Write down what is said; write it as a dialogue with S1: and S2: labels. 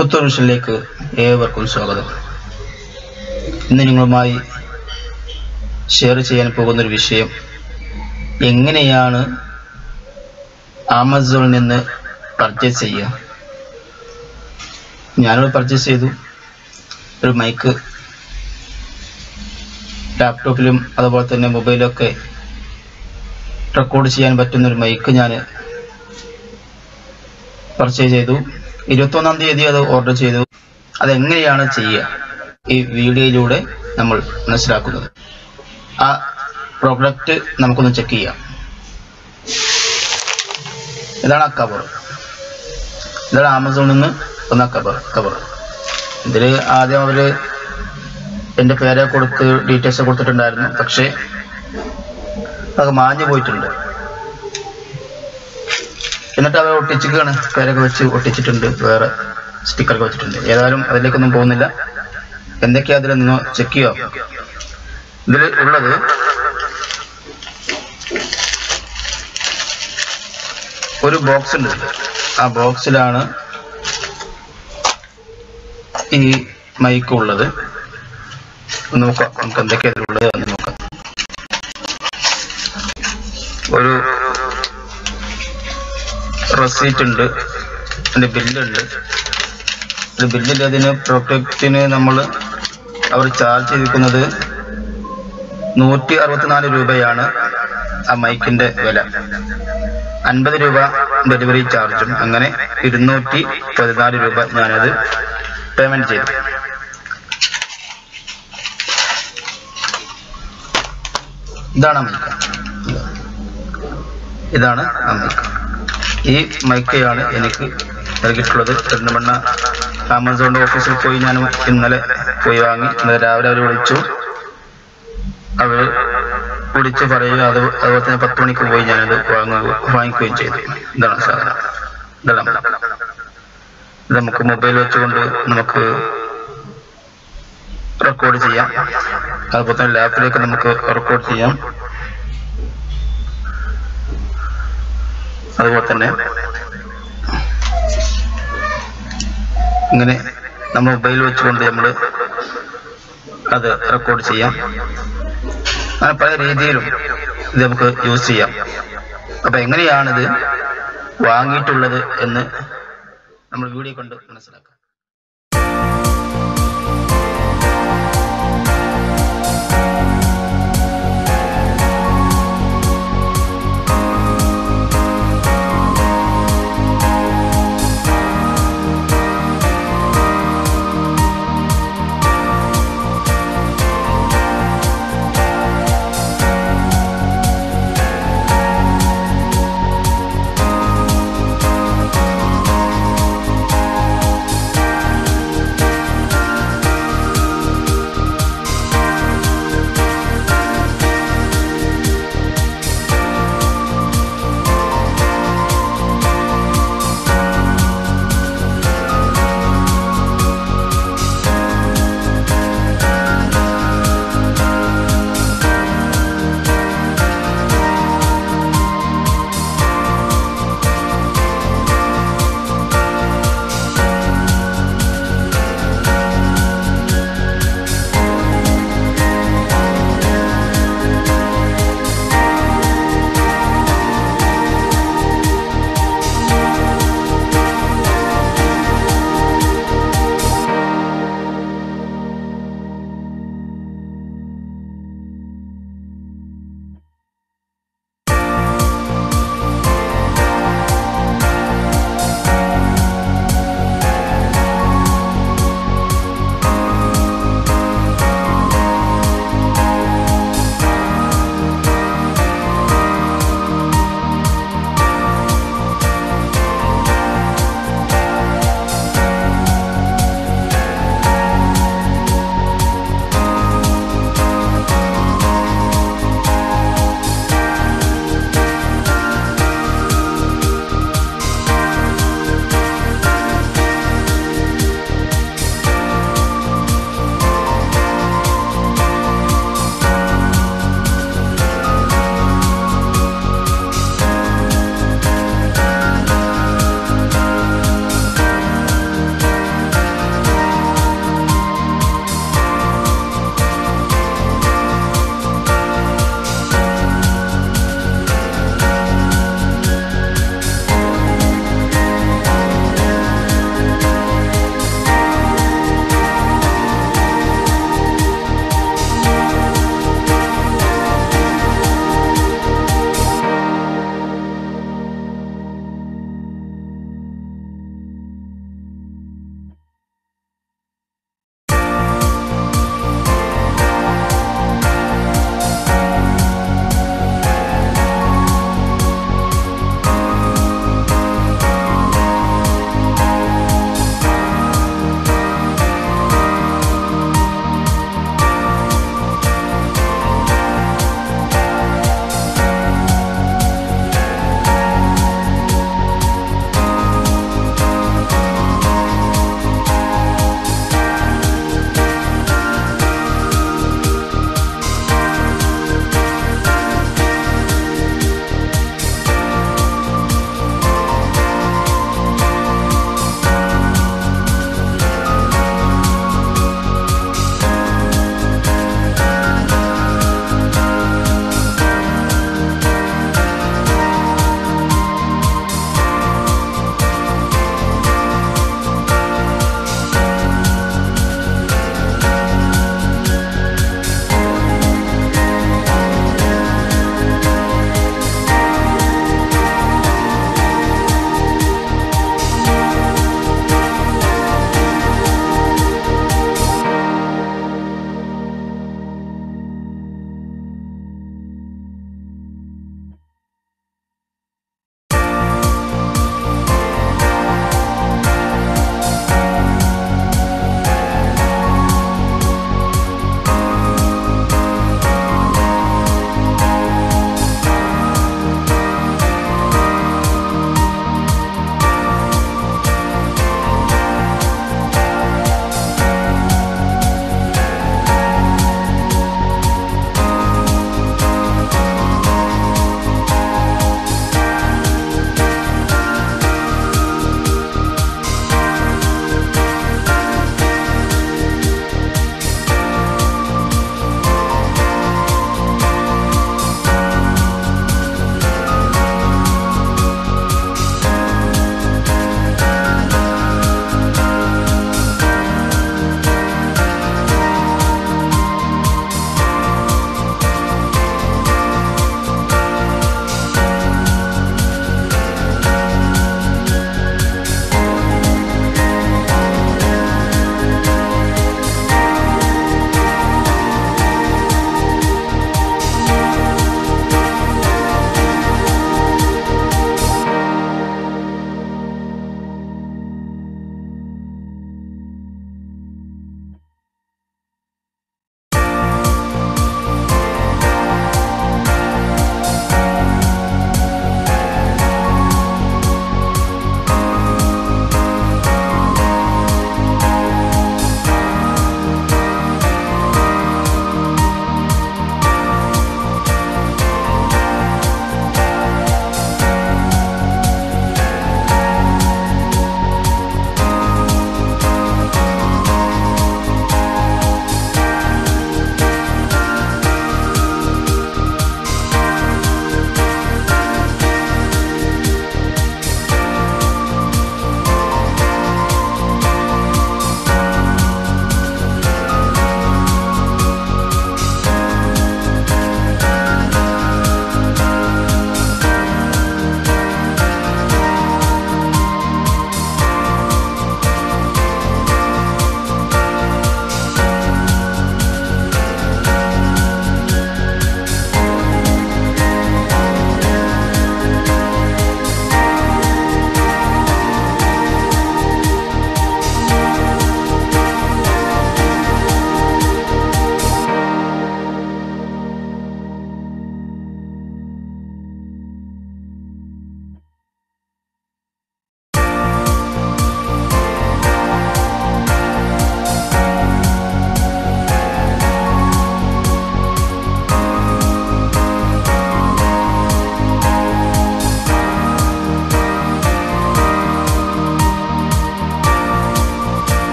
S1: പുത്തൂർ വിഷനിലേക്ക് ഏവർക്കും സ്വാഗതം ഇന്ന് നിങ്ങളുമായി ഷെയർ ചെയ്യാൻ പോകുന്ന ഒരു വിഷയം എങ്ങനെയാണ് ആമസോണിൽ നിന്ന് പർച്ചേസ് ചെയ്യുക ഞാനിവിടെ പർച്ചേസ് ചെയ്തു ഒരു മൈക്ക് ലാപ്ടോപ്പിലും അതുപോലെ തന്നെ മൊബൈലൊക്കെ റെക്കോർഡ് ചെയ്യാൻ പറ്റുന്ന ഒരു മൈക്ക് ഞാൻ പർച്ചേസ് ചെയ്തു ഇരുപത്തൊന്നാം തീയതി അത് ഓർഡർ ചെയ്തു അതെങ്ങനെയാണ് ചെയ്യുക ഈ വീഡിയോയിലൂടെ നമ്മൾ മനസ്സിലാക്കുന്നത് ആ പ്രോഡക്റ്റ് നമുക്കൊന്ന് ചെക്ക് ചെയ്യാം ഇതാണ് ആ കവർ ഇതാണ് ആമസോണിൽ നിന്ന് വന്ന കവർ കവർ ഇതിൽ ആദ്യം അവർ എൻ്റെ പേരെ കൊടുത്ത് ഡീറ്റെയിൽസ് കൊടുത്തിട്ടുണ്ടായിരുന്നു പക്ഷേ അത് മാഞ്ഞു പോയിട്ടുണ്ട് എന്നിട്ട് അവർ ഒട്ടിച്ചിക്കാണ് പേരൊക്കെ വെച്ച് ഒട്ടിച്ചിട്ടുണ്ട് വേറെ സ്റ്റിക്കറൊക്കെ വെച്ചിട്ടുണ്ട് ഏതായാലും അതിലേക്കൊന്നും പോകുന്നില്ല എന്തൊക്കെയാ അതിൽ നിന്ന് ചെക്ക് ചെയ്യാം ഇതിൽ ഉള്ളത് ഒരു ബോക്സ് ഉണ്ട് ഇതില്. ആ ബോക്സിലാണ് ഈ മൈക്ക് ഉള്ളത് ഒന്ന് നോക്കാം നമുക്ക് എന്തൊക്കെയാ ഇതിലുള്ളത് എന്ന് നോക്കാം ഒരു റെസീറ്റ് ഉണ്ട് അതിന്റെ ബില്ലുണ്ട് ഒരു ബില്ലിൽ അതിന് പ്രൊട്ടക്റ്റിന് നമ്മൾ അവർ ചാർജ് ചെയ്തിരിക്കുന്നത് നൂറ്റി അറുപത്തിനാല് രൂപയാണ് ആ മൈക്കിന്റെ വില അൻപത് രൂപ ഡെലിവറി ചാർജും അങ്ങനെ ഇരുന്നൂറ്റി പതിനാല് രൂപ ഞാനത് പേയ്മെന്റ് ചെയ്തു ഇതാണ് ആ മൈക്ക് ഇതാണ് ആ മൈക്ക് ഈ മൈക്കയാണ് എനിക്ക് നൽകിയിട്ടുള്ളത് പെരുന്തമണ്ണ ആമസോണിന്റെ ഓഫീസിൽ പോയി ഞാൻ ഇന്നലെ പോയി വാങ്ങി ഇന്നലെ രാവിലെ അവർ വിളിച്ചു അവർ വിളിച്ച് പറയുക അത് അതുപോലെ തന്നെ പത്ത് മണിക്ക് പോയി ഞാനത് വാങ്ങുക വാങ്ങിക്കുകയും ചെയ്തു ഇതാണ് സാധനം ഇതാണ് ഇത് നമുക്ക് മൊബൈൽ വെച്ചുകൊണ്ട് നമുക്ക് റെക്കോർഡ് ചെയ്യാം അതുപോലെ തന്നെ ലാപ്പിലേക്ക് നമുക്ക് റെക്കോർഡ് ചെയ്യാം അതുപോലെ തന്നെ ഇങ്ങനെ നമ്മൾ മൊബൈൽ വെച്ചുകൊണ്ട് നമ്മൾ അത് റെക്കോർഡ് ചെയ്യാം അങ്ങനെ പല രീതിയിലും ഇത് നമുക്ക് യൂസ് ചെയ്യാം അപ്പൊ എങ്ങനെയാണിത് വാങ്ങിയിട്ടുള്ളത് എന്ന് നമ്മൾ വീഡിയോ കൊണ്ട് മനസ്സിലാക്കാം